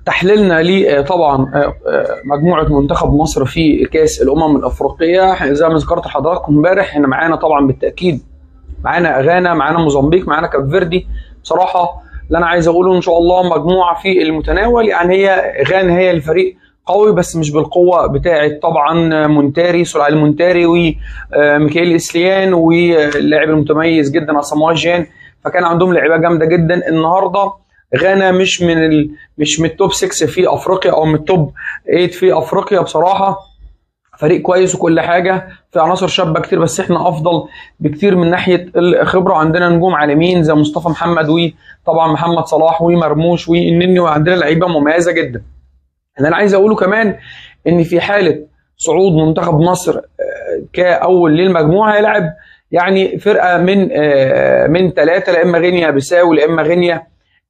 تحليلنا ل طبعا مجموعه منتخب مصر في كاس الامم الافريقيه زي ما ذكرت لحضراتكم امبارح احنا معانا طبعا بالتاكيد معانا غانا معانا موزمبيق معانا كاب فيردي بصراحه اللي انا عايز اقوله ان شاء الله مجموعه في المتناول يعني هي غانا هي الفريق قوي بس مش بالقوه بتاعه طبعا مونتاري سرعه المونتاري وميكائيل اسليان واللاعب المتميز جدا اساموا جان فكان عندهم لعيبه جامده جدا النهارده غانا مش من ال... مش من التوب 6 في افريقيا او من التوب 8 في افريقيا بصراحه فريق كويس وكل حاجه في عناصر شابه كتير بس احنا افضل بكتير من ناحيه الخبره عندنا نجوم عالميين زي مصطفى محمد وطبعا محمد صلاح ومرموش والنني وعندنا لعيبه مميزه جدا اللي انا عايز اقوله كمان ان في حاله صعود منتخب مصر كاول للمجموعه هيلعب يعني فرقه من من ثلاثه لا اما غينيا بيساو لا اما غينيا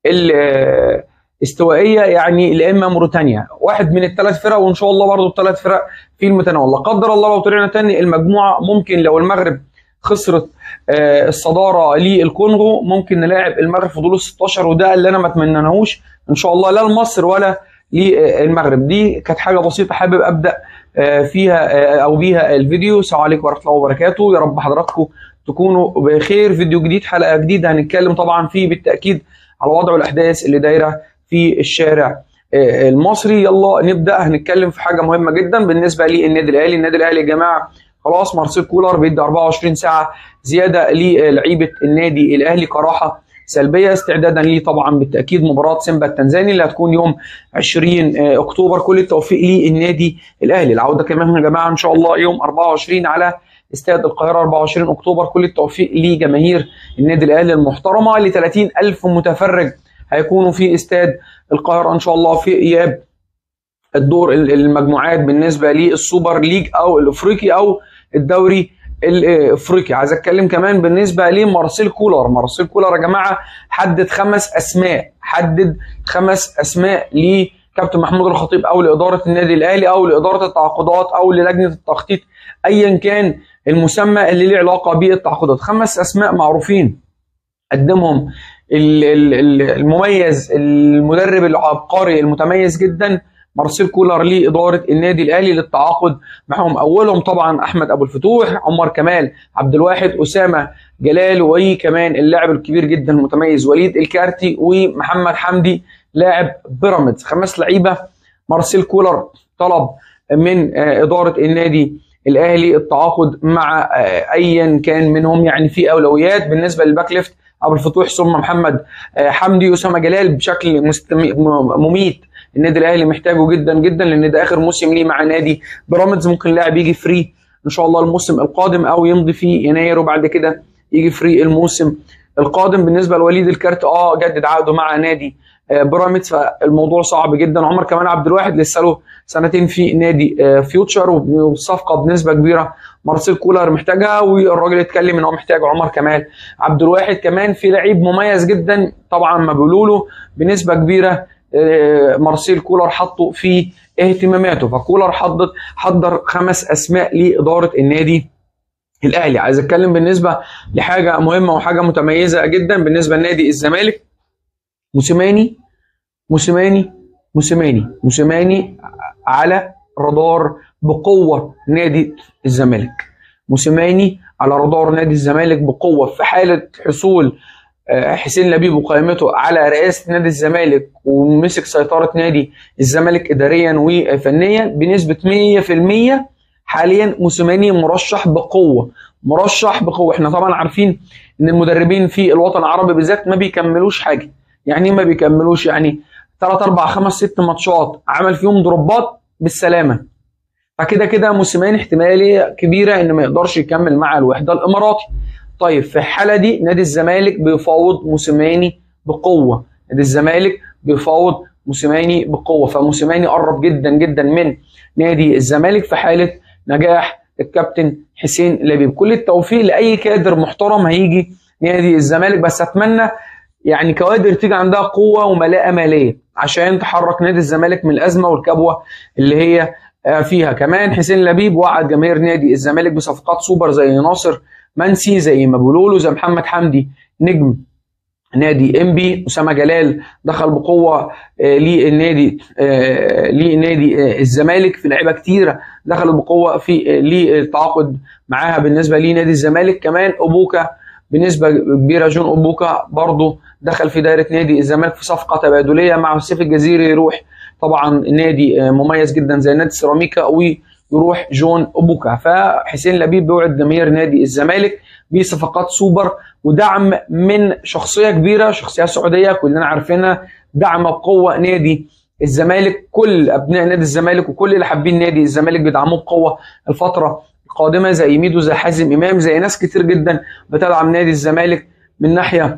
الاستوائيه يعني لا اما موريتانيا واحد من الثلاث فرق وان شاء الله برضه الثلاث فرق في المتناول لا قدر الله لو طلعنا تاني المجموعه ممكن لو المغرب خسرت الصداره للكونغو ممكن نلاعب المغرب في دور ال 16 وده اللي انا ما اتمناهوش ان شاء الله لا لمصر ولا للمغرب دي كانت حاجه بسيطه حابب ابدا فيها او بيها الفيديو السلام عليكم ورحمه الله وبركاته يا رب حضراتكم تكونوا بخير فيديو جديد حلقه جديده هنتكلم طبعا فيه بالتاكيد على وضع الاحداث اللي دايره في الشارع المصري يلا نبدا هنتكلم في حاجه مهمه جدا بالنسبه للنادي الاهلي النادي الاهلي يا جماعه خلاص مارسيل كولر بيدي 24 ساعه زياده للعيبه النادي الاهلي كراحه سلبيه استعدادا ليه طبعا بالتاكيد مباراه سيمبا التنزاني اللي هتكون يوم 20 اكتوبر كل التوفيق للنادي الاهلي العوده كمان يا جماعه ان شاء الله يوم 24 على استاد القاهره 24 اكتوبر كل التوفيق لجماهير النادي الاهلي المحترمه ل 30 الف متفرج هيكونوا في استاد القاهره ان شاء الله في اياب الدور المجموعات بالنسبه للسوبر ليج او الافريقي او الدوري الافريقي عايز اتكلم كمان بالنسبه لمارسيل كولر مارسيل كولر يا جماعه حدد خمس اسماء حدد خمس اسماء لكابتن محمود الخطيب او لاداره النادي الاهلي او لاداره التعاقدات او للجنه التخطيط ايا كان المسمى اللي له علاقه بالتعاقدات خمس اسماء معروفين قدمهم المميز المدرب العبقري المتميز جدا مارسيل كولر لاداره النادي الاهلي للتعاقد معهم اولهم طبعا احمد ابو الفتوح عمر كمال عبد الواحد اسامه جلال وكمان اللاعب الكبير جدا المتميز وليد الكارتي ومحمد حمدي لاعب بيراميدز خمس لعيبه مارسيل كولر طلب من اداره النادي الاهلي التعاقد مع ايا كان منهم يعني في اولويات بالنسبه للباك ليفت ابو الفتوح ثم محمد حمدي اسامه جلال بشكل مميت النادي الاهلي محتاجه جدا جدا لان ده اخر موسم ليه مع نادي بيراميدز ممكن لاعب يجي فري ان شاء الله الموسم القادم او يمضي في يناير وبعد كده يجي فري الموسم القادم بالنسبه لوليد الكارت اه جدد عقده مع نادي بيراميدز فالموضوع صعب جدا عمر كمان عبد الواحد لسه له سنتين في نادي فيوتشر والصفقه بنسبه كبيره مارسيل كولر محتاجها والراجل اتكلم ان هو محتاج عمر كمال عبد الواحد كمان في لعيب مميز جدا طبعا ما بيقولوا له بنسبه كبيره مارسيل كولر حطه في اهتماماته فكولر حضر حضر خمس اسماء لاداره النادي الاهلي عايز اتكلم بالنسبه لحاجه مهمه وحاجه متميزه جدا بالنسبه لنادي الزمالك موسيماني موسيماني موسيماني موسيماني على رادار بقوه نادي الزمالك موسيماني على رادار نادي الزمالك بقوه في حاله حصول حسين لبيب وقائمته على رئاسه نادي الزمالك ومسك سيطره نادي الزمالك اداريا وفنيا بنسبه 100% حاليا موسيماني مرشح بقوه مرشح بقوه احنا طبعا عارفين ان المدربين في الوطن العربي بالذات ما بيكملوش حاجه يعني ما بيكملوش يعني 3 4 5 6 ماتشات عمل فيهم ضربات بالسلامه فكده كده موسيماني احتماليه كبيره ان ما يقدرش يكمل مع الوحده الاماراتي طيب في الحاله دي نادي الزمالك بيفاوض موسيماني بقوه نادي الزمالك بيفاوض موسيماني بقوه فموسيماني قرب جدا جدا من نادي الزمالك في حاله نجاح الكابتن حسين لبيب كل التوفيق لاي كادر محترم هيجي نادي الزمالك بس اتمنى يعني كوادر تيجي عندها قوه وملاءه ماليه عشان تحرك نادي الزمالك من الازمه والكبوه اللي هي فيها كمان حسين لبيب وعد جماهير نادي الزمالك بصفقات سوبر زي ناصر منسي زي مابولولو زي محمد حمدي نجم نادي انبي اسامه جلال دخل بقوه آه، للنادي آه، لنادي آه، الزمالك في لعيبه كتيره دخلت بقوه في آه، للتعاقد معاها بالنسبه لنادي الزمالك كمان اوبوكا بنسبه كبيره جون اوبوكا برضه دخل في دايره نادي الزمالك في صفقه تبادليه مع السيف الجزيري يروح طبعا نادي آه، مميز جدا زي نادي سيراميكا ويروح جون اوبوكا فحسين لبيب بيوعد جماهير نادي الزمالك بصفقات سوبر ودعم من شخصيه كبيره شخصيه سعوديه كلنا عارفينها دعم بقوه نادي الزمالك كل ابناء نادي الزمالك وكل اللي حابين نادي الزمالك بيدعموه بقوه الفتره القادمه زي ميدو زي حازم امام زي ناس كتير جدا بتدعم نادي الزمالك من ناحيه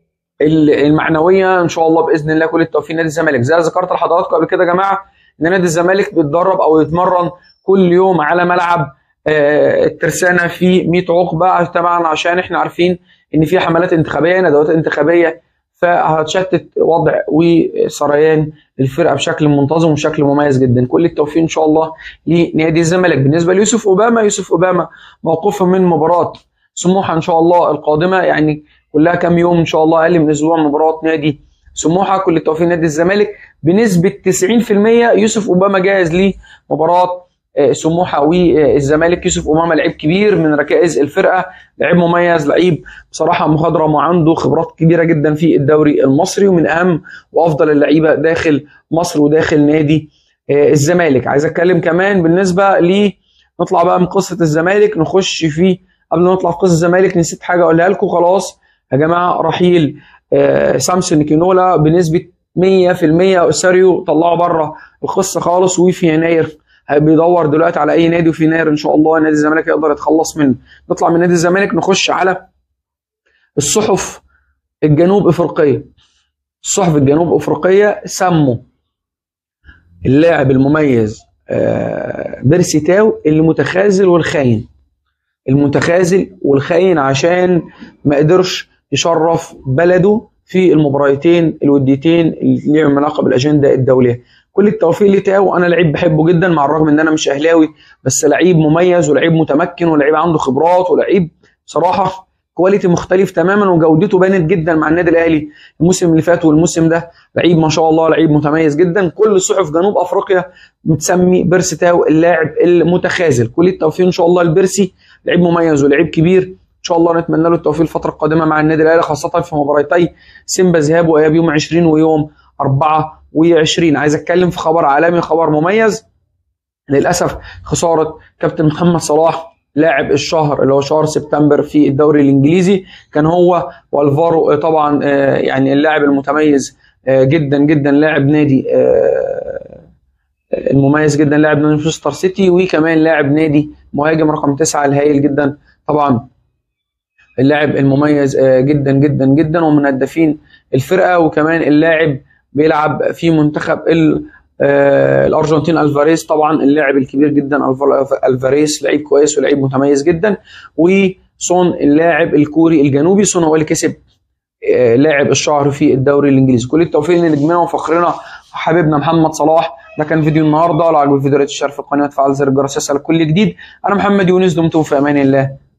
المعنويه ان شاء الله باذن الله كل التوفيق نادي الزمالك زي ما ذكرت لحضراتكم قبل كده يا جماعه ان نادي الزمالك بيتدرب او يتمرن كل يوم على ملعب آه، الترسانه في 100 عقبه طبعا عشان احنا عارفين ان في حملات انتخابيه ندوات انتخابيه فهتشتت وضع وسريان الفرقه بشكل منتظم وبشكل مميز جدا كل التوفيق ان شاء الله لنادي الزمالك بالنسبه ليوسف اوباما يوسف اوباما موقوفا من مباراه سموحه ان شاء الله القادمه يعني كلها كام يوم ان شاء الله اقل من اسبوع مباراه نادي سموحه كل التوفيق نادي الزمالك بنسبه 90% يوسف اوباما جاهز لمباراه آه، سموحه والزمالك يوسف امامه لعيب كبير من ركائز الفرقه لعيب مميز لعيب بصراحه مخضرم وعنده خبرات كبيره جدا في الدوري المصري ومن اهم وافضل اللعيبه داخل مصر وداخل نادي آه، الزمالك عايز اتكلم كمان بالنسبه ل نطلع بقى من قصه الزمالك نخش في قبل ما نطلع في قصه الزمالك نسيت حاجه اقولها لكم خلاص يا جماعه رحيل آه، سامسون كينولا بنسبه 100% اساريو طلعوا بره القصه خالص وفي يناير بيدور دلوقتي على اي نادي وفي يناير ان شاء الله نادي الزمالك يقدر يتخلص منه نطلع من نادي الزمالك نخش على الصحف الجنوب افريقيه الصحف الجنوب افريقيه سموا اللاعب المميز آه، بيرسي تاو المتخاذل والخاين المتخاذل والخاين عشان ما قدرش يشرف بلده في المباراتين الوديتين اللي ليهم علاقه بالاجنده الدوليه كل التوفيق لتاو انا لعيب بحبه جدا مع الرغم ان انا مش اهلاوي بس لعيب مميز ولعيب متمكن ولعيب عنده خبرات ولعيب بصراحه كواليتي مختلف تماما وجودته بانت جدا مع النادي الاهلي الموسم اللي فات والموسم ده لعيب ما شاء الله لعيب متميز جدا كل صحف جنوب افريقيا بتسمي بيرسي تاو اللاعب المتخاذل كل التوفيق ان شاء الله لبيرسي لعيب مميز ولعيب كبير ان شاء الله نتمنى له التوفيق الفتره القادمه مع النادي الاهلي خاصه في مباراتي سيمبا ذهاب واياب يوم 20 ويوم 24 عايز اتكلم في خبر عالمي خبر مميز للاسف خساره كابتن محمد صلاح لاعب الشهر اللي هو شهر سبتمبر في الدوري الانجليزي كان هو والفارو طبعا آه، يعني اللاعب المتميز آه، جدا جدا لاعب نادي آه، المميز جدا لاعب نادي مانشستر سيتي وكمان لاعب نادي مهاجم رقم تسعة الهائل جدا طبعا اللاعب المميز آه، جدا جدا جدا ومن هدافين الفرقه وكمان اللاعب بيلعب في منتخب ال- آه، الارجنتين الفاريز طبعا اللاعب الكبير جدا الفا- الفاريز لعيب كويس ولعيب متميز جدا وسون اللاعب الكوري الجنوبي سون هو اللي كسب آه، لاعب الشهر في الدوري الانجليزي كل التوفيق لنجمنا وفخرنا حبيبنا محمد صلاح ده كان فيديو النهارده لو عجبك الفيديو لا تشترك في القناه وتفعل زر الجرس يصلك كل جديد انا محمد يونس دمتم في امان الله